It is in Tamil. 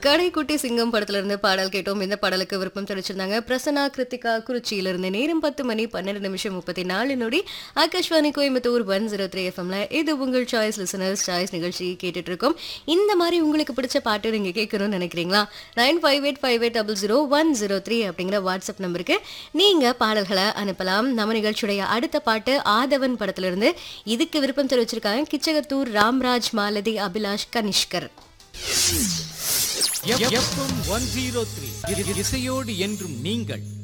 கடைக்குட்டி சிங்கம் படத்துல இருந்து பாடல் கேட்டோம் இந்த பாடலுக்கு விருப்பம் தெரிவிச்சிருந்தாங்க பிரசன்னா கிருத்திகா குறிச்சியில இருந்து நேரம் பத்து மணி பன்னெண்டு நிமிஷம் முப்பத்தி நாலு நொடி Akashvani Coimbatore one zero three எஃப்எம்ல இது உங்கள் சாய்ஸ் லிசனர்ஸ் சாய்ஸ் நிகழ்ச்சி கேட்டுட்டு இருக்கோம் இந்த மாதிரி உங்களுக்கு பிடிச்ச பாட்டு நீங்க கேட்கணும்னு நினைக்கிறீங்களா nine five eight five eight double zero one zero three அப்படிங்கிற வாட்ஸ்அப் நம்பருக்கு நீங்க பாடல்களை அனுப்பலாம் நம்ம நிகழ்ச்சியுடைய அடுத்த பாட்டு ஆதவன் படத்துல இருந்து இதுக்கு விருப்பம் தெரிவிச்சிருக்காங்க Kichchagathur Ramraj Malathi Abhilash Kanishkar FM one zero three இசையோடு என்றும் நீங்கள்